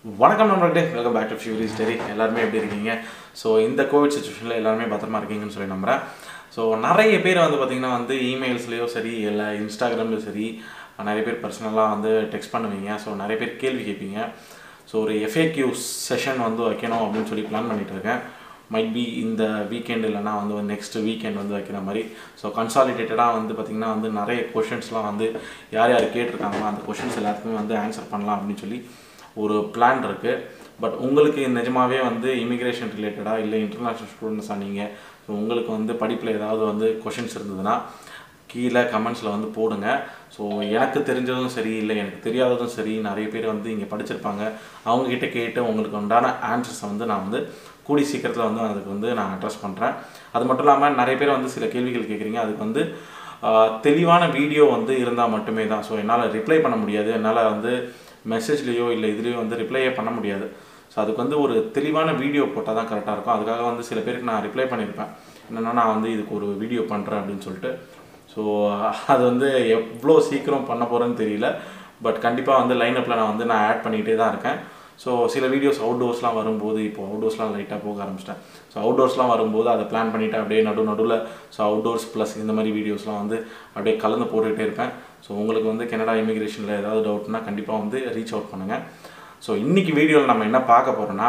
வணக்கம் நண்பர்களே welcome back to ஃபியூரி ஸ்டெரி எல்லாருமே எப்படி இருக்கீங்க ஸோ இந்த கோவிட் சுச்சுவேஷனில் எல்லாருமே பத்திரமா இருக்கீங்கன்னு சொல்லி நம்புகிறேன் ஸோ நிறைய பேர் வந்து பார்த்திங்கன்னா வந்து இமெயில்ஸ்லேயோ சரி இல்லை இன்ஸ்டாகிராம்லேயும் சரி நிறைய பேர் பர்சனலாக வந்து டெக்ஸ்ட் பண்ணுவீங்க ஸோ நிறைய பேர் கேள்வி கேட்பீங்க ஸோ ஒரு எஃப்ஏக்யூ செஷன் வந்து வைக்கணும் அப்படின்னு சொல்லி பிளான் பண்ணிட்டு இருக்கேன் மைட் பி இந்த வீக்கெண்ட் இல்லைனா வந்து நெக்ஸ்ட் வீக்கெண்ட் வந்து வைக்கிற மாதிரி ஸோ கன்சாலிடேட்டடாக வந்து பார்த்திங்கன்னா வந்து நிறைய கொஷின்ஸ்லாம் வந்து யார் யார் கேட்டிருக்காங்களோ அந்த கொஷின்ஸ் எல்லாத்துக்குமே வந்து ஆன்சர் பண்ணலாம் அப்படின்னு சொல்லி ஒரு பிளான் இருக்குது பட் உங்களுக்கு நிஜமாவே வந்து இமிக்ரேஷன் ரிலேட்டடாக இல்லை இன்டர்நேஷ்னல் ஸ்டூடெண்ட்ஸாக நீங்கள் ஸோ உங்களுக்கு வந்து படிப்பில் ஏதாவது வந்து கொஷின்ஸ் இருந்ததுன்னா கீழே கமெண்ட்ஸில் வந்து போடுங்க ஸோ எனக்கு தெரிஞ்சதும் சரி இல்லை எனக்கு தெரியாததும் சரி நிறைய பேர் வந்து இங்கே படிச்சிருப்பாங்க அவங்கக்கிட்ட கேட்டு உங்களுக்கு உண்டான ஆன்சர்ஸை வந்து நான் வந்து கூடி சீக்கிரத்தில் வந்து அதுக்கு வந்து நான் அட்ரஸ் பண்ணுறேன் அது மட்டும் இல்லாமல் நிறைய பேர் வந்து சில கேள்விகள் கேட்குறீங்க அதுக்கு வந்து ஆஹ், தெளிவான வீடியோ வந்து இருந்தால் மட்டுமே தான் ஸோ என்னால் ரிப்ளை பண்ண முடியாது என்னால் வந்து மெசேஜ்லேயோ இல்லை இதுலேயோ வந்து ரிப்ளையே பண்ண முடியாது ஸோ அதுக்கு வந்து ஒரு தெளிவான வீடியோ போட்டால் தான் கரெக்டாக இருக்கும் அதுக்காக வந்து சில பேருக்கு நான் ரிப்ளை பண்ணியிருப்பேன் என்னென்னா நான் வந்து இதுக்கு ஒரு வீடியோ பண்ணுறேன் அப்படின்னு சொல்லிட்டு ஸோ அது வந்து எவ்வளோ சீக்கிரம் பண்ண போகிறேன்னு தெரியல பட் கண்டிப்பாக வந்து லைனப்பில் நான் வந்து நான் ஆட் பண்ணிகிட்டே தான் இருக்கேன் ஸோ சில வீடியோஸ் அவுட்டோர்ஸ்லாம் வரும்போது இப்போ அவுட்டோர்ஸ்லாம் லைட்டாக போக ஆரம்பிச்சிட்டேன் ஸோ அவுட்டோர்ஸ்லாம் வரும்போது அதை பிளான் பண்ணிவிட்டு அப்படியே நடு நடுவில் ஸோ அவுட்டோர்ஸ் ப்ளஸ் இந்த மாதிரி வீடியோஸ்லாம் வந்து அப்படியே கலந்து போட்டுக்கிட்டே இருப்பேன் ஸோ உங்களுக்கு வந்து கனடா இமிக்ரேஷனில் ஏதாவது டவுட்னா கண்டிப்பாக வந்து ரீச் அவுட் பண்ணுங்கள் ஸோ இன்றைக்கி வீடியோவில் நம்ம என்ன பார்க்க போகிறோன்னா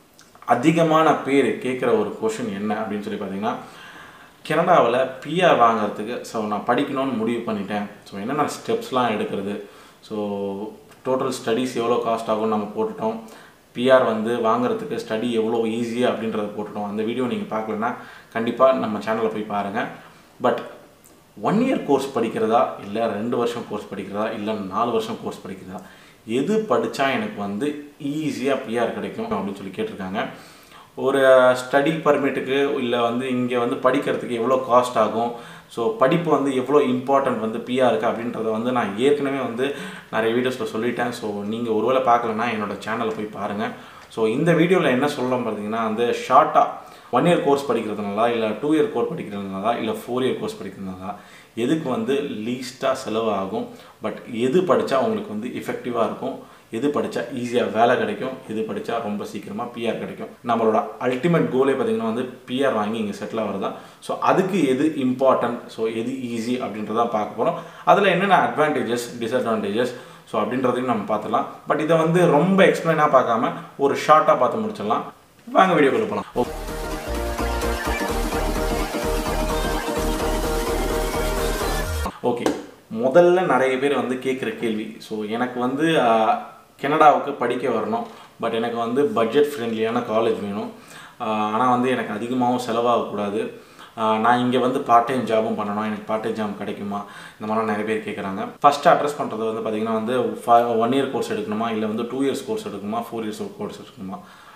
அதிகமான பேர் கேட்குற ஒரு கொஷின் என்ன அப்படின்னு சொல்லி பார்த்தீங்கன்னா கனடாவில் பிஆர் வாங்குறதுக்கு ஸோ நான் படிக்கணும்னு முடிவு பண்ணிட்டேன் ஸோ என்னென்ன ஸ்டெப்ஸ்லாம் எடுக்கிறது ஸோ டோட்டல் ஸ்டடீஸ் எவ்வளோ காஸ்ட் ஆகும்னு நம்ம போட்டுட்டோம் பிஆர் வந்து வாங்குறதுக்கு ஸ்டடி எவ்வளோ ஈஸியாக அப்படின்றத போட்டுட்டோம் அந்த வீடியோ நீங்கள் பார்க்கலன்னா கண்டிப்பாக நம்ம சேனலில் போய் பாருங்கள் பட் ஒன் இயர் கோர்ஸ் படிக்கிறதா இல்லை ரெண்டு வருஷம் கோர்ஸ் படிக்கிறதா இல்லை நாலு வருஷம் கோர்ஸ் படிக்கிறதா எது படித்தா எனக்கு வந்து ஈஸியாக பிஆர் கிடைக்கும் அப்படின்னு சொல்லி கேட்டிருக்காங்க ஒரு ஸ்டடி பர்மிட்டுக்கு இல்லை வந்து இங்கே வந்து படிக்கிறதுக்கு எவ்வளோ காஸ்ட் ஆகும் ஸோ படிப்பு வந்து எவ்வளோ இம்பார்ட்டன்ட் வந்து பிஆருக்கு அப்படின்றத வந்து நான் ஏற்கனவே வந்து நிறைய வீடியோஸில் சொல்லிட்டேன் ஸோ நீங்கள் ஒருவேளை பார்க்கலன்னா என்னோட சேனலை போய் பாருங்கள் ஸோ இந்த வீடியோவில் என்ன சொல்லலாம் பார்த்தீங்கன்னா வந்து ஷார்ட்டாக ஒன் இயர் கோர்ஸ் படிக்கிறதுனால இல்லை டூ இயர் கோர்ஸ் படிக்கிறதுனால இல்லை ஃபோர் இயர் கோர்ஸ் படிக்கிறதுனால எதுக்கு வந்து லீஸ்ட்டாக செலவு ஆகும் பட் எது படித்தா உங்களுக்கு வந்து எஃபெக்டிவாக இருக்கும் எது படித்தா ஈஸியாக வேலை கிடைக்கும் எது படித்தா ரொம்ப சீக்கிரமாக பிஆர் கிடைக்கும் நம்மளோட அல்டிமேட் கோலே பார்த்திங்கன்னா வந்து பிஆர் வாங்கி இங்கே செட்டில் ஆகிறதா ஸோ அதுக்கு எது இம்பார்ட்டன்ட் ஸோ எது ஈஸி அப்படின்றதான் பார்க்க போகிறோம் அதில் என்னென்ன அட்வான்டேஜஸ் டிஸ்அட்வான்டேஜஸ் ஸோ அப்படின்றதையும் நம்ம பார்த்துலாம் பட் இதை வந்து ரொம்ப எக்ஸ்பிளைனாக பார்க்காம ஒரு ஷார்ட்டாக பார்த்து முடிச்சிடலாம் வாங்க வீடியோக்குள்ள போகலாம் ஓ ஓகே முதல்ல நிறைய பேர் வந்து கேட்குற கேள்வி ஸோ எனக்கு வந்து ஆஹ், கனடாவுக்கு படிக்க வரணும் பட் எனக்கு வந்து பட்ஜெட் ஃப்ரெண்ட்லியான காலேஜ் வேணும் ஆனால் வந்து எனக்கு அதிகமாகவும் செலவாகக்கூடாது ஆஹ், நான் இங்கே வந்து பார்ட் டைம் ஜாபும் பண்ணணும் எனக்கு பார்ட் டைம் ஜாப் கிடைக்குமா இந்த மாதிரிலாம் நிறைய பேர் கேட்குறாங்க ஃபஸ்ட்டு அட்ரஸ் பண்ணுறது வந்து பார்த்திங்கன்னா வந்து ஒன் இயர் கோர்ஸ் எடுக்கணுமா இல்லை வந்து டூ இயர்ஸ் கோர்ஸ் எடுக்கணுமா ஃபோர் இயர்ஸ் கோர்ஸ் எடுக்கணுமா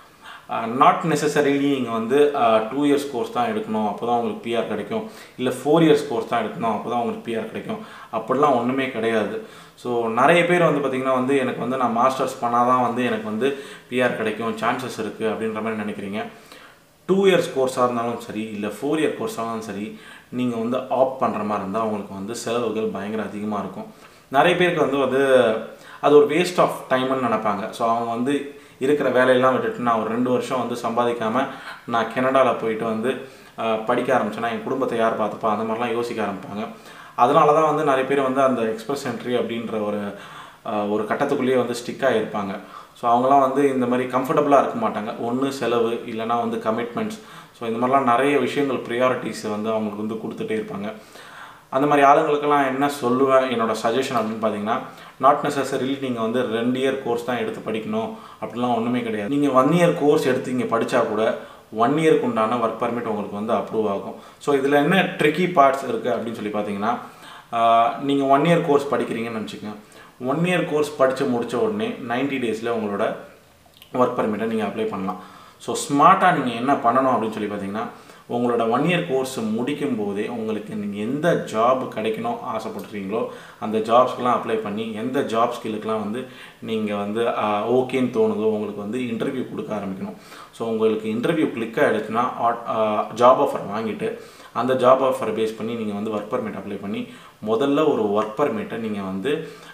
நாட் நெசசரிலி நீங்கள் வந்து டூ இயர்ஸ் கோர்ஸ் தான் எடுக்கணும் அப்போ தான் உங்களுக்கு பிஆர் கிடைக்கும் இல்லை ஃபோர் இயர்ஸ் கோர்ஸ் தான் எடுக்கணும் அப்போ தான் உங்களுக்கு பிஆர் கிடைக்கும் அப்படிலாம் ஒன்றுமே கிடையாது ஸோ நிறைய பேர் வந்து பார்த்திங்கன்னா வந்து எனக்கு வந்து நான் மாஸ்டர்ஸ் பண்ணால் தான் வந்து எனக்கு வந்து பிஆர் கிடைக்கும் சான்சஸ் இருக்குது அப்படின்ற மாதிரி நினைக்கிறீங்க டூ இயர்ஸ் கோர்ஸாக இருந்தாலும் சரி இல்லை ஃபோர் இயர் கோர்ஸாக இருந்தாலும் சரி நீங்கள் வந்து ஆப் பண்ணுற மாதிரி இருந்தால் உங்களுக்கு வந்து செலவுகள் பயங்கர அதிகமாக இருக்கும் நிறைய பேருக்கு வந்து வந்து அது ஒரு வேஸ்ட் ஆஃப் டைம்னு நினைப்பாங்க ஸோ அவங்க வந்து இருக்கிற வேலையெல்லாம் விட்டுட்டு நான் ஒரு ரெண்டு வருஷம் வந்து சம்பாதிக்காமல் நான் கனடாவில் போயிட்டு வந்து ஆஹ், படிக்க ஆரம்பிச்சேன்னா என் குடும்பத்தை யார் பார்த்துப்பா அந்த மாதிரிலாம் யோசிக்க ஆரம்பிப்பாங்க அதனால தான் வந்து நிறைய பேர் வந்து அந்த எக்ஸ்பிரஸ் என்ட்ரி அப்படின்ற ஒரு ஆஹ், ஒரு கட்டத்துக்குள்ளேயே வந்து ஸ்டிக்காக இருப்பாங்க ஸோ அவங்களாம் வந்து இந்த மாதிரி கம்ஃபர்டபுளாக இருக்க மாட்டாங்க ஒன்று செலவு இல்லைனா வந்து கமிட்மெண்ட்ஸ் ஸோ இந்த மாதிரிலாம் நிறைய விஷயங்கள் ப்ரியாரிட்டிஸ் வந்து அவங்களுக்கு வந்து கொடுத்துட்டே இருப்பாங்க அந்த மாதிரி ஆளுங்களுக்கெல்லாம் என்ன சொல்லுவேன் என்னோட சஜஷன் அப்படின்னு பார்த்தீங்கன்னா நாட் நெசசரிலி நீங்கள் வந்து ரெண்டு இயர் கோர்ஸ் தான் எடுத்து படிக்கணும் அப்படிலாம் ஒன்றுமே கிடையாது நீங்கள் ஒன் இயர் கோர்ஸ் எடுத்து இங்கே படித்தா கூட ஒன் இயருக்கு உண்டான ஒர்க் பர்மிட் உங்களுக்கு வந்து அப்ரூவ் ஆகும் ஸோ இதில் என்ன ட்ரிக்கி பார்ட்ஸ் இருக்குது அப்படின்னு சொல்லி பார்த்தீங்கன்னா நீங்கள் ஒன் இயர் கோர்ஸ் படிக்கிறீங்கன்னு நினச்சிக்கோங்க ஒன் இயர் கோர்ஸ் படித்து முடித்த உடனே 90 டேஸில் உங்களோட ஒர்க் பர்மிட்டை நீங்கள் அப்ளை பண்ணலாம் ஸோ ஸ்மார்ட்டாக நீங்கள் என்ன பண்ணணும் அப்படின்னு சொல்லி பார்த்தீங்கன்னா உங்களோட ஒன் இயர் கோர்ஸ் முடிக்கும் போதே உங்களுக்கு நீங்கள் எந்த ஜாப் கிடைக்கணும் ஆசைப்படுறீங்களோ அந்த ஜாப்ஸ்க்கெலாம் அப்ளை பண்ணி எந்த ஜாப் ஸ்கில்லுக்கெலாம் வந்து நீங்கள் வந்து ஓகேன்னு தோணுதோ உங்களுக்கு வந்து இன்டர்வியூ கொடுக்க ஆரம்பிக்கணும் ஸோ உங்களுக்கு இன்டர்வியூ கிளிக் ஆகிடுச்சுன்னா ஜாப் ஆஃபர் வாங்கிட்டு அந்த ஜாப் ஆஃபரை பேஸ் பண்ணி நீங்கள் வந்து ஒர்க் பர்மிட் அப்ளை பண்ணி முதல்ல ஒரு ஒர்க் பர்மிட்டை நீங்கள் வந்து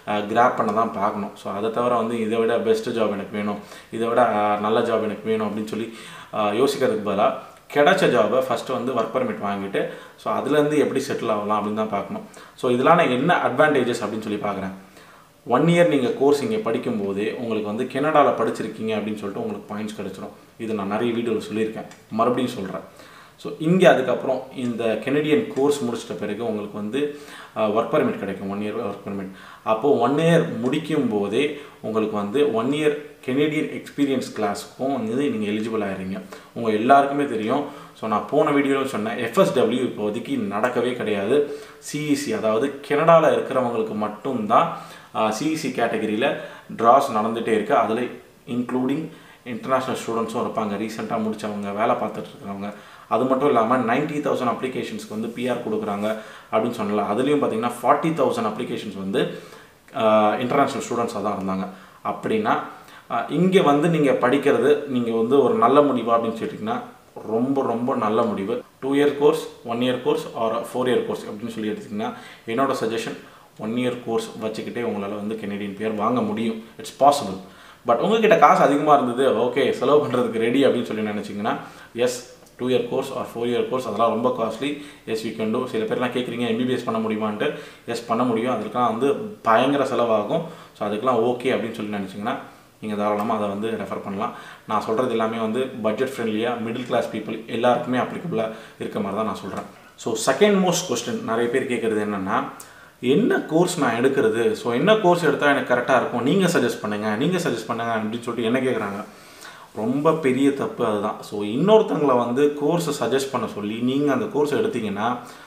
கிராப் பண்ண தான் பார்க்கணும் ஸோ அதை தவிர வந்து இதை விட பெஸ்ட் ஜாப் எனக்கு வேணும் இதை விட அஹ், நல்ல ஜாப் எனக்கு வேணும் அப்படின்னு சொல்லி அஹ், யோசிக்கிறதுக்கு பதிலாக கிடைச்ச ஜாபை ஃபஸ்ட்டு வந்து ஒர்க் பர்மிட் வாங்கிட்டு ஸோ அதுலேருந்து எப்படி செட்டில் ஆகலாம் அப்படின்னு தான் பார்க்கணும் ஸோ இதெல்லாம் நான் என்ன அட்வான்டேஜஸ் அப்படின்னு சொல்லி பார்க்குறேன் ஒன் இயர் நீங்கள் கோர்ஸ் இங்கே படிக்கும்போதே உங்களுக்கு வந்து கெனடாவில் படிச்சிருக்கீங்க அப்படின்னு சொல்லிட்டு உங்களுக்கு பாயிண்ட்ஸ் கிடச்சிரும் இது நான் நிறைய வீடியோவில் சொல்லியிருக்கேன் மறுபடியும் சொல்கிறேன் ஸோ இங்கே அதுக்கப்புறம் இந்த கெனடியன் கோர்ஸ் முடிச்சிட்ட பிறகு உங்களுக்கு வந்து ஒர்க் பர்மிட் கிடைக்கும் ஒன் இயர் ஒர்க் பர்மிட் அப்போது ஒன் இயர் முடிக்கும் போதே உங்களுக்கு வந்து ஒன் இயர் கெனடியன் எக்ஸ்பீரியன்ஸ் கிளாஸுக்கும் வந்து நீங்கள் எலிஜிபிள் ஆகிறீங்க உங்கள் எல்லாருக்குமே தெரியும் ஸோ நான் போன வீடியோவில் சொன்னேன் எஃப்எஸ்டபிள்யூ இப்போதைக்கு நடக்கவே கிடையாது சிஇசி அதாவது கனடாவில் இருக்கிறவங்களுக்கு மட்டும்தான் சிஇசி கேட்டகரியில் ட்ராஸ் நடந்துகிட்டே இருக்குது அதில் இன்க்ளூடிங் இன்டர்நேஷ்னல் ஸ்டூடெண்ட்ஸும் இருப்பாங்க ரீசெண்டாக முடிச்சவங்க வேலை பார்த்துட்டு இருக்கிறவங்க அது மட்டும் இல்லாமல் நைன்ட்டி தௌசண்ட் அப்ளிகேஷன்ஸ்க்கு வந்து பிஆர் கொடுக்குறாங்க அப்படின்னு சொன்னல அதுலேயும் பார்த்தீங்கன்னா ஃபார்ட்டி தௌசண்ட் அப்ளிகேஷன்ஸ் வந்து இன்டர்நேஷ்னல் ஸ்டூடெண்ட்ஸாக தான் இருந்தாங்க அப்படின்னா இங்கே வந்து நீங்கள் படிக்கிறது நீங்கள் வந்து ஒரு நல்ல முடிவா அப்படின்னு சொல்லிட்டிங்கன்னா ரொம்ப ரொம்ப நல்ல முடிவு two year course one year course or four year course அப்படின்னு சொல்லி எடுத்திங்கன்னா என்னோட சஜஷன் ஒன் இயர் கோர்ஸ் வச்சுக்கிட்டே உங்களால் வந்து கெனடியன் பேர் வாங்க முடியும் இட்ஸ் பாசிபிள் பட் உங்ககிட்ட காசு அதிகமாக இருந்தது ஓகே செலவு பண்ணுறதுக்கு ரெடி அப்படின்னு சொல்லி நினச்சிங்கன்னா yes two year course or four year course அதெல்லாம் ரொம்ப costly yes you can do சில பேர்லாம் கேட்குறீங்க எம்பிபிஎஸ் பண்ண முடியுமான்ட்டு எஸ் பண்ண முடியும் அதுக்கெலாம் வந்து பயங்கர செலவாகும் ஸோ அதுக்கெலாம் ஓகே அப்படின்னு சொல்லி நினச்சிங்கன்னா நீங்கள் தாராளமாக அதை வந்து ரெஃபர் பண்ணலாம் நான் சொல்கிறது எல்லாமே வந்து பட்ஜெட் ஃப்ரெண்ட்லியாக மிடில் கிளாஸ் பீப்புள் எல்லாருக்குமே அப்ளிகபிளாக இருக்க மாதிரி தான் நான் சொல்கிறேன் ஸோ செகண்ட் மோஸ்ட் கொஸ்டின் நிறைய பேர் கேட்குறது என்னென்னா என்ன கோர்ஸ் நான் எடுக்கிறது ஸோ என்ன கோர்ஸ் எடுத்தால் எனக்கு கரெக்டாக இருக்கும் நீங்கள் சஜஸ்ட் பண்ணுங்கள் நீங்கள் சஜஸ்ட் பண்ணுங்கள் அப்படின்னு சொல்லிட்டு என்ன கேட்குறாங்க ரொம்ப பெரிய தப்பு அதுதான் ஸோ இன்னொருத்தங்களை வந்து கோர்ஸை சஜஸ்ட் பண்ண சொல்லி நீங்கள் அந்த கோர்ஸ் எடுத்தீங்கன்னா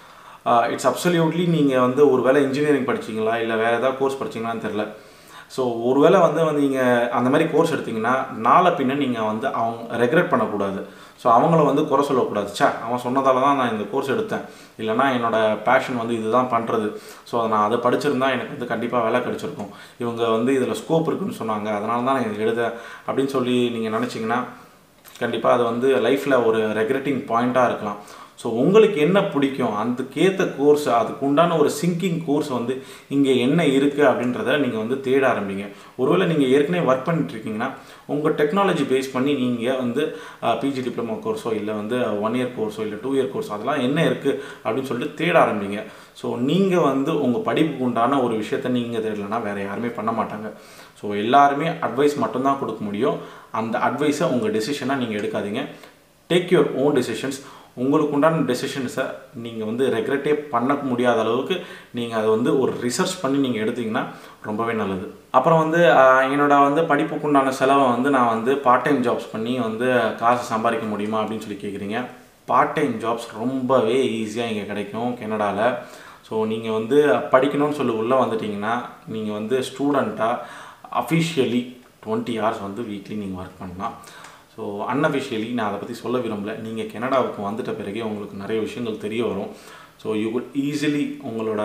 இட்ஸ் அப்சல்யூட்லி நீங்கள் வந்து ஒரு வேளை இன்ஜினியரிங் படிச்சீங்களா இல்லை வேறு ஏதாவது கோர்ஸ் படிச்சீங்களான்னு தெரில ஸோ ஒருவேளை வந்து வந்து நீங்கள் அந்த மாதிரி கோர்ஸ் எடுத்தீங்கன்னா நாளை பின்ன நீங்கள் வந்து அவங்க ரெக்ரெட் பண்ணக்கூடாது ஸோ அவங்கள வந்து குறை சொல்லக்கூடாது ச்சே அவன் சொன்னதால தான் நான் இந்த கோர்ஸ் எடுத்தேன் இல்லைனா என்னோட பேஷன் வந்து இதுதான் பண்ணுறது ஸோ நான் அதை படிச்சிருந்தா எனக்கு வந்து கண்டிப்பாக வேலை கிடச்சிருக்கும் இவங்க வந்து இதில் ஸ்கோப் இருக்குன்னு சொன்னாங்க அதனால தான் நான் இதை எழுதேன் அப்படின்னு சொல்லி நீங்கள் நினச்சிங்கன்னா கண்டிப்பாக அது வந்து லைஃப்பில் ஒரு ரெக்ரெட்டிங் பாயிண்ட்டாக இருக்கலாம் ஸோ உங்களுக்கு என்ன பிடிக்கும் அதுக்கேற்ற கோர்ஸ் அதுக்கு உண்டான ஒரு சிங்கிங் கோர்ஸ் வந்து இங்கே என்ன இருக்குது அப்படின்றத நீங்கள் வந்து தேட ஆரம்பிங்க ஒருவேளை நீங்கள் ஏற்கனவே ஒர்க் பண்ணிட்டு இருக்கீங்கன்னா உங்கள் டெக்னாலஜி பேஸ் பண்ணி நீங்கள் வந்து பிஜி டிப்ளமோ கோர்ஸோ இல்லை வந்து ஒன் இயர் கோர்ஸோ இல்லை டூ இயர் கோர்ஸ் அதெல்லாம் என்ன இருக்குது அப்படின்னு சொல்லிட்டு தேட ஆரம்பிங்க ஸோ நீங்கள் வந்து உங்கள் படிப்புக்கு உண்டான ஒரு விஷயத்த நீங்கள் தேடலைன்னா வேறு யாருமே பண்ண மாட்டாங்க ஸோ எல்லாருமே அட்வைஸ் மட்டும்தான் கொடுக்க முடியும் அந்த அட்வைஸை உங்கள் டெசிஷனாக நீங்கள் எடுக்காதீங்க டேக் யுவர் ஓன் டெசிஷன்ஸ் உங்களுக்கு உண்டான டெசிஷன்ஸை நீங்கள் வந்து ரெக்ரெட்டே பண்ண முடியாத அளவுக்கு நீங்கள் அதை வந்து ஒரு ரிசர்ச் பண்ணி நீங்கள் எடுத்தீங்கன்னா ரொம்பவே நல்லது அப்புறம் வந்து ஆஹ், என்னோட வந்து படிப்புக்கு உண்டான செலவை வந்து நான் வந்து பார்ட் டைம் ஜாப்ஸ் பண்ணி வந்து காசு சம்பாதிக்க முடியுமா அப்படின்னு சொல்லி கேட்குறீங்க பார்ட் டைம் ஜாப்ஸ் ரொம்பவே ஈஸியாக இங்கே கிடைக்கும் கனடாவில் ஸோ நீங்கள் வந்து படிக்கணும்னு சொல்லி உள்ளே வந்துட்டீங்கன்னா நீங்கள் வந்து ஸ்டூடெண்ட்டாக அஃபிஷியலி டுவெண்ட்டி ஹவர்ஸ் வந்து வீக்லி நீங்கள் ஒர்க் பண்ணலாம் ஸோ அன்அஃபிஷியலி நான் அதை பற்றி சொல்ல விரும்பல நீங்கள் கனடாவுக்கு வந்துட்ட பிறகே உங்களுக்கு நிறைய விஷயங்கள் தெரிய வரும் ஸோ யூ குட் ஈஸிலி உங்களோட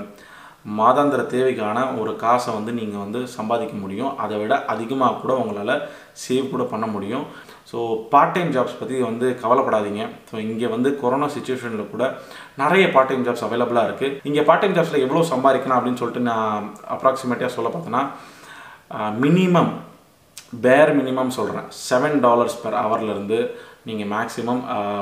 மாதாந்திர தேவைக்கான ஒரு காசை வந்து நீங்கள் வந்து சம்பாதிக்க முடியும் அதை விட அதிகமாக கூட உங்களால் சேவ் கூட பண்ண முடியும் ஸோ பார்ட் டைம் ஜாப்ஸ் பற்றி வந்து கவலைப்படாதீங்க ஸோ இங்கே வந்து கொரோனா சுச்சுவேஷனில் கூட நிறைய பார்ட் டைம் ஜாப்ஸ் அவைலபிளாக இருக்குது இங்கே பார்ட் டைம் ஜாப்ஸில் எவ்வளோ சம்பாதிக்கலாம் அப்படின்னு சொல்லிட்டு நான் அப்ராக்சிமேட்டாக சொல்ல பார்த்தேன்னா மினிமம் பேர் மினிமம் சொல்கிறேன் செவன் டாலர்ஸ் பெர் ஹவர்லேருந்து நீங்கள் மேக்ஸிமம்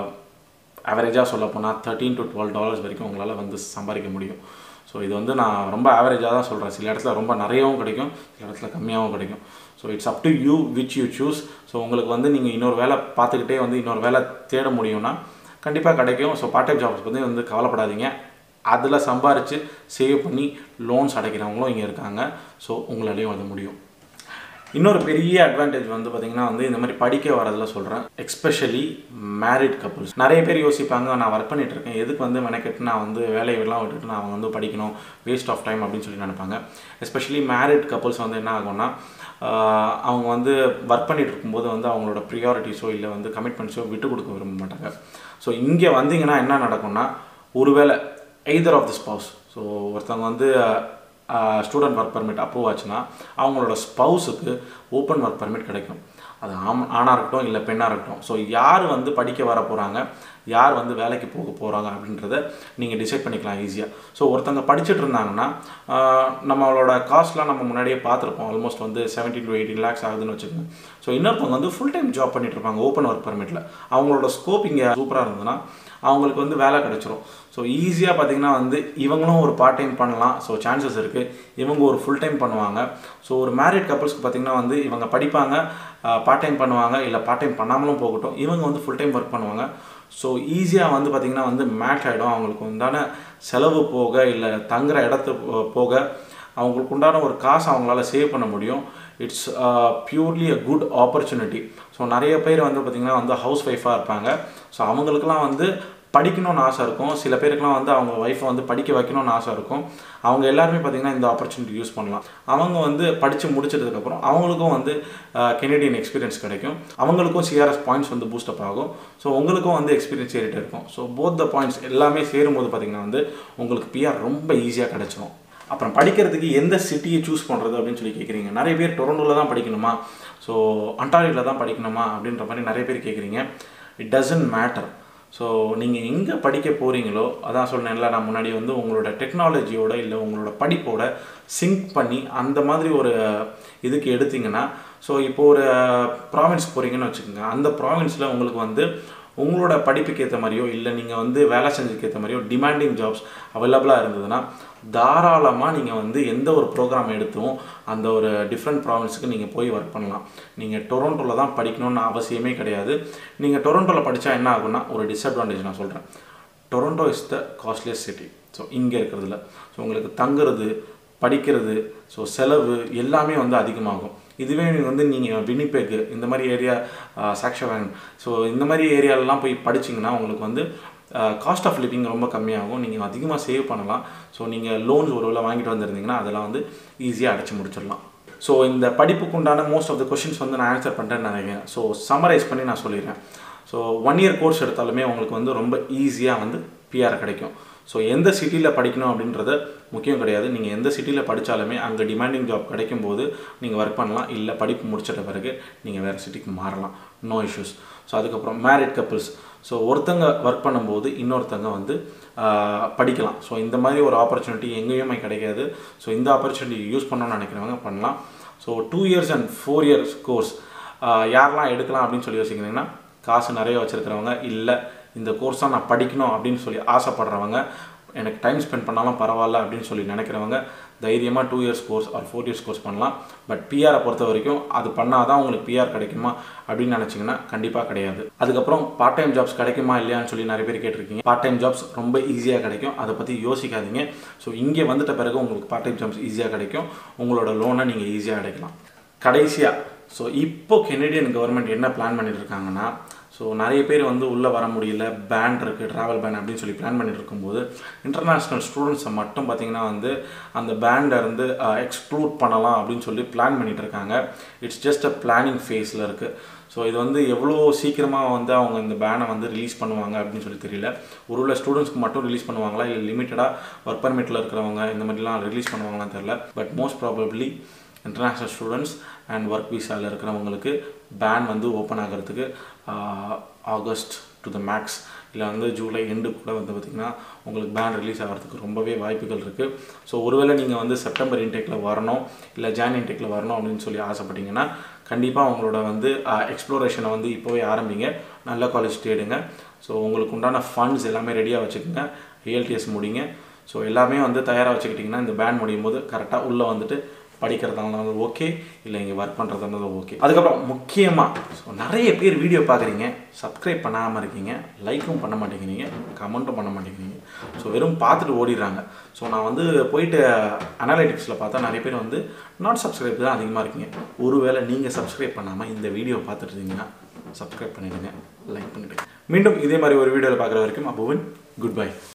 ஆவரேஜாக சொல்ல போனால் தேர்ட்டீன் டு டுவெல் டாலர்ஸ் வரைக்கும் உங்களால் வந்து சம்பாதிக்க முடியும் ஸோ இது வந்து நான் ரொம்ப ஆவரேஜாக தான் சொல்கிறேன் சில இடத்துல ரொம்ப நிறையவும் கிடைக்கும் சில இடத்துல கம்மியாகவும் கிடைக்கும் so it's up to you which you choose so உங்களுக்கு வந்து நீங்கள் இன்னொரு வேலை பார்த்துக்கிட்டே வந்து இன்னொரு வேலை தேட முடியும்னா கண்டிப்பாக கிடைக்கும் ஸோ பார்ட் டைம் ஜாப்ஸ் பற்றி வந்து கவலைப்படாதீங்க அதில் சம்பாரித்து சேவ் பண்ணி லோன்ஸ் அடைக்கிறவங்களும் இங்கே இருக்காங்க ஸோ உங்களாலேயும் அது முடியும் இன்னொரு பெரிய அட்வான்டேஜ் வந்து பார்த்தீங்கன்னா வந்து இந்த மாதிரி படிக்க வரதில் சொல்கிறேன் எக்ஸ்பெஷலி மேரிட் கப்புள்ஸ் நிறைய பேர் யோசிப்பாங்க நான் ஒர்க் பண்ணிட்டு இருக்கேன் எதுக்கு வந்து மெனக்கெட்டு நான் வந்து வேலையெல்லாம் விட்டுட்டு நான் வந்து படிக்கணும் வேஸ்ட் ஆஃப் டைம் அப்படின்னு சொல்லி நினைப்பாங்க எஸ்பெஷலி மேரிட் கப்புள்ஸ் வந்து என்ன ஆகும்னா ஆஹ் அவங்க வந்து ஒர்க் பண்ணிட்டு இருக்கும்போது வந்து அவங்களோட ப்ரியாரிட்டிஸோ இல்லை வந்து கமிட்மெண்ட்ஸோ விட்டு கொடுக்க விரும்ப மாட்டாங்க ஸோ இங்கே வந்தீங்கன்னா என்ன நடக்கும்னா ஒருவேளை either of the spouse so ஒருத்தவங்க வந்து ஸ்டூடெண்ட் ஒர்க் பர்மிட் அப்ரூவ் ஆச்சுன்னா அவங்களோட ஸ்பவுஸுக்கு ஓப்பன் ஒர்க் பர்மிட் கிடைக்கும் அது ஆம் ஆணாக இருக்கட்டும் இல்லை பெண்ணாக இருக்கட்டும் ஸோ யார் வந்து படிக்க வர போகிறாங்க யார் வந்து வேலைக்கு போக போகிறாங்க அப்படின்றத நீங்கள் டிசைட் பண்ணிக்கலாம் ஈஸியாக ஸோ ஒருத்தங்க படிச்சுட்டு இருந்தாங்கன்னா ஆஹ், நம்மளோட காஸ்ட்லாம் நம்ம முன்னாடியே பார்த்துருப்போம் ஆல்மோஸ்ட் வந்து செவன்டீன் டு எயிட்டீன் லேக்ஸ் ஆகுதுன்னு வச்சுக்கோங்க ஸோ இன்னொருத்தவங்க வந்து ஃபுல் டைம் ஜாப் பண்ணிட்டு இருப்பாங்க ஓப்பன் ஒர்க் பர்மிட்டில் அவங்களோட ஸ்கோப் இங்கே சூப்பராக இருந்ததுன்னா அவங்களுக்கு வந்து வேலை கிடைச்சிரும் ஸோ ஈஸியாக பார்த்தீங்கன்னா வந்து இவங்களும் ஒரு பார்ட் டைம் பண்ணலாம் ஸோ சான்சஸ் இருக்குது இவங்க ஒரு ஃபுல் டைம் பண்ணுவாங்க ஸோ ஒரு மேரிட் கப்புள்ஸ்க்கு பார்த்தீங்கன்னா வந்து இவங்க படிப்பாங்க பார்ட் டைம் பண்ணுவாங்க இல்லை பார்ட் டைம் பண்ணாமலும் போகட்டும் இவங்க வந்து ஃபுல் டைம் ஒர்க் பண்ணுவாங்க ஸோ ஈஸியாக வந்து பார்த்திங்கன்னா வந்து மேட்ச் ஆகிடும் அவங்களுக்கு உண்டான செலவு போக இல்லை தங்குற இடத்து போ- போக அவங்களுக்கு உண்டான ஒரு காசு அவங்களால சேவ் பண்ண முடியும் it's purely a good opportunity so நிறைய பேர் வந்து பார்த்திங்கன்னா வந்து ஹவுஸ் ஒய்ஃபாக இருப்பாங்க ஸோ அவங்களுக்குலாம் வந்து படிக்கணும்னு ஆசை இருக்கும் சில பேருக்குலாம் வந்து அவங்க ஒய்ஃபை வந்து படிக்க வைக்கணும்னு ஆசை இருக்கும் அவங்க எல்லாருமே பார்த்திங்கன்னா இந்த ஆப்பர்ச்சுனிட்டி யூஸ் பண்ணலாம் அவங்க வந்து படித்து முடிச்சதுக்கப்புறம் அவங்களுக்கும் வந்து கெனடியன் எக்ஸ்பீரியன்ஸ் கிடைக்கும் அவங்களுக்கும் சிஆர்எஸ் பாயிண்ட்ஸ் வந்து பூஸ்டப் ஆகும் ஸோ உங்களுக்கும் வந்து எக்ஸ்பீரியன்ஸ் ஏறிட்டே இருக்கும் ஸோ போத் த பாயிண்ட்ஸ் எல்லாமே சேரும்போது பார்த்திங்கன்னா வந்து உங்களுக்கு பிஆர் ரொம்ப ஈஸியாக கிடைச்சிரும் அப்புறம் படிக்கிறதுக்கு எந்த சிட்டியை சூஸ் பண்ணுறது அப்படின்னு சொல்லி கேட்குறீங்க நிறைய பேர் டொரண்டோவில் தான் படிக்கணுமா ஸோ அண்டாரியில் தான் படிக்கணுமா அப்படின்ற மாதிரி நிறைய பேர் கேட்குறீங்க இட் டசன்ட் மேட்டர் ஸோ நீங்கள் எங்கே படிக்க போகிறீங்களோ அதான் சொன்னேன்ல நான் முன்னாடி வந்து உங்களோட டெக்னாலஜியோட இல்லை உங்களோட படிப்போட சிங்க் பண்ணி அந்த மாதிரி ஒரு இதுக்கு எடுத்தீங்கன்னா ஸோ இப்போ ஒரு ப்ராவின்ஸ் போகிறீங்கன்னு வச்சுக்கோங்க அந்த ப்ராவின்ஸில் உங்களுக்கு வந்து உங்களோட படிப்புக்கு ஏற்ற மாதிரியோ இல்லை நீங்கள் வந்து வேலை செஞ்சதுக்கு ஏற்ற மாதிரியோ டிமாண்டிங் ஜாப்ஸ் அவைலபிளாக இருந்ததுன்னா தாராளமாக நீங்கள் வந்து எந்த ஒரு ப்ரோக்ராம் எடுத்தும் அந்த ஒரு டிஃப்ரெண்ட் ப்ராவின்ஸுக்கு நீங்கள் போய் ஒர்க் பண்ணலாம் நீங்கள் டொரண்டோவில் தான் படிக்கணும்னு அவசியமே கிடையாது நீங்கள் டொரண்டோவில் படித்தா என்ன ஆகும்னா ஒரு டிஸ்அட்வான்டேஜ் நான் சொல்கிறேன் Toronto is the costliest city so இங்கே இருக்கிறதுல ஸோ உங்களுக்கு தங்குறது படிக்கிறது ஸோ செலவு எல்லாமே வந்து அதிகமாகும் இதுவே நீங்கள் வந்து நீங்கள் வினிபெக் இந்த மாதிரி ஏரியா சாக்ஷவன் ஸோ இந்த மாதிரி ஏரியாலலாம் போய் படிச்சிங்கன்னா உங்களுக்கு வந்து காஸ்ட் ஆஃப் லிவிங் ரொம்ப கம்மியாகும் நீங்கள் அதிகமாக சேவ் பண்ணலாம் ஸோ நீங்கள் லோன்ஸ் ஒரு வேளை வாங்கிட்டு வந்திருந்தீங்கன்னா அதெல்லாம் வந்து ஈஸியாக அடைச்சி முடிச்சிடலாம் ஸோ இந்த படிப்புக்கு உண்டான மோஸ்ட் ஆஃப் த கொஷின்ஸ் வந்து நான் ஆன்சர் பண்ணிட்டேன்னு நினைக்கிறேன் ஸோ சம்மரைஸ் பண்ணி நான் சொல்லிடுறேன் ஸோ ஒன் இயர் கோர்ஸ் எடுத்தாலுமே உங்களுக்கு வந்து ரொம்ப ஈஸியாக வந்து பிஆர் கிடைக்கும் ஸோ எந்த சிட்டியில் படிக்கணும் அப்படின்றது முக்கியம் கிடையாது நீங்கள் எந்த சிட்டியில் படித்தாலுமே அங்கே டிமாண்டிங் ஜாப் கிடைக்கும் போது நீங்கள் ஒர்க் பண்ணலாம் இல்லை படிப்பு முடிச்சிட்ட பிறகு நீங்கள் வேறு சிட்டிக்கு மாறலாம் நோ இஷ்யூஸ் ஸோ அதுக்கப்புறம் மேரிட் கப்புள்ஸ் ஸோ ஒருத்தங்க ஒர்க் பண்ணும்போது இன்னொருத்தங்க வந்து ஆஹ், படிக்கலாம் ஸோ இந்த மாதிரி ஒரு ஆப்பர்ச்சுனிட்டி எங்கேயுமே கிடைக்காது ஸோ இந்த ஆப்பர்ச்சுனிட்டி யூஸ் பண்ணணும்னு நினைக்கிறவங்க பண்ணலாம் so two years and four years course யாரெல்லாம் எடுக்கலாம் அப்படின்னு சொல்லி யோசிக்கிறீங்கன்னா காசு நிறைய வச்சுருக்கிறவங்க இல்லை இந்த கோர்ஸ் தான் நான் படிக்கணும் அப்படின்னு சொல்லி ஆசைப்படுறவங்க எனக்கு டைம் ஸ்பெண்ட் பண்ணாலும் பரவாயில்ல அப்படின்னு சொல்லி நினைக்கிறவங்க தைரியமாக two years course or four years course பண்ணலாம் பட் பிஆரை பொறுத்த வரைக்கும் அது பண்ணால் தான் உங்களுக்கு பிஆர் கிடைக்குமா அப்படின்னு நினச்சிங்கன்னா கண்டிப்பாக கிடையாது அதுக்கப்புறம் பார்ட் டைம் ஜாப்ஸ் கிடைக்குமா இல்லையான்னு சொல்லி நிறைய பேர் கேட்டிருக்கீங்க பார்ட் டைம் ஜாப்ஸ் ரொம்ப ஈஸியாக கிடைக்கும் அதை பற்றி யோசிக்காதீங்க ஸோ இங்கே வந்துட்ட பிறகு உங்களுக்கு பார்ட் டைம் ஜாப்ஸ் ஈஸியாக கிடைக்கும் உங்களோட லோனை நீங்கள் ஈஸியாக அடைக்கலாம் கடைசியாக ஸோ இப்போ கெனடியன் கவர்மெண்ட் என்ன பிளான் பண்ணிட்டு இருக்காங்கன்னா ஸோ நிறைய பேர் வந்து உள்ளே வர முடியல பேன் இருக்குது ட்ராவல் பேன் அப்படின்னு சொல்லி பிளான் பண்ணிட்டு இருக்கும்போது இன்டர்நேஷ்னல் ஸ்டூடெண்ட்ஸை மட்டும் பார்த்தீங்கன்னா வந்து அந்த பேண்டை இருந்து எக்ஸ்க்ளூட் பண்ணலாம் அப்படின்னு சொல்லி பிளான் பண்ணிட்டு இருக்காங்க இட்ஸ் ஜஸ்ட் அ பிளானிங் ஃபேஸில் இருக்குது ஸோ இது வந்து எவ்வளோ சீக்கிரமாக வந்து அவங்க இந்த பேனை வந்து ரிலீஸ் பண்ணுவாங்க அப்படின்னு சொல்லி தெரியல ஒருவேளை ஸ்டூடெண்ட்ஸ்க்கு மட்டும் ரிலீஸ் பண்ணுவாங்களா இல்லை லிமிட்டடாக ஒர்க் பர்மிட்டில் இருக்கிறவங்க இந்த மாதிரிலாம் ரிலீஸ் பண்ணுவாங்களான்னு தெரியல but most probably international students and work விசாவில் இருக்கிறவங்களுக்கு பேன் வந்து ஓப்பன் ஆகிறதுக்கு ஆகஸ்ட் டு த மேக்ஸ் இல்லை வந்து ஜூலை எண்டு கூட வந்து பார்த்திங்கன்னா உங்களுக்கு பேன் ரிலீஸ் ஆகிறதுக்கு ரொம்பவே வாய்ப்புகள் இருக்குது ஸோ ஒருவேளை நீங்கள் வந்து செப்டம்பர் இன்டேக்கில் வரணும் இல்லை ஜான் இன்டேக்கில் வரணும் அப்படின்னு சொல்லி ஆசைப்பட்டீங்கன்னா கண்டிப்பாக உங்களோட வந்து எக்ஸ்ப்ளோரேஷனை வந்து இப்போவே ஆரம்பிங்க நல்ல காலேஜ் தேடுங்க ஸோ உங்களுக்கு உண்டான ஃபண்ட்ஸ் எல்லாமே ரெடியாக வச்சுக்கோங்க ஏஎல்டிஎஸ் முடிங்க ஸோ எல்லாமே வந்து தயாராக வச்சுக்கிட்டிங்கன்னா இந்த பேன் முடியும் போது கரெக்டாக உள்ளே வந்துட்டு படிக்கிறதா இருந்தாலும் ஓகே இல்லை இங்கே ஒர்க் பண்ணுறதா இருந்தாலும் ஓகே அதுக்கப்புறம் முக்கியமாக ஸோ நிறைய பேர் வீடியோ பார்க்குறீங்க சப்ஸ்கிரைப் பண்ணாமல் இருக்கீங்க லைக்கும் பண்ண மாட்டேங்கிறீங்க கமெண்ட்டும் பண்ண மாட்டேங்கிறீங்க ஸோ வெறும் பார்த்துட்டு ஓடிடுறாங்க ஸோ நான் வந்து போயிட்டு அனாலிட்டிக்ஸில் பார்த்தா நிறைய பேர் வந்து நாட் சப்ஸ்கிரைப் தான் அதிகமாக இருக்கீங்க ஒருவேளை நீங்கள் சப்ஸ்கிரைப் பண்ணாமல் இந்த வீடியோ பார்த்துட்டு இருந்தீங்கன்னா சப்ஸ்கிரைப் பண்ணிடுங்க லைக் பண்ணிவிடுங்க மீண்டும் இதே மாதிரி ஒரு வீடியோவில் பார்க்குற வரைக்கும் அப்புவன் குட் பை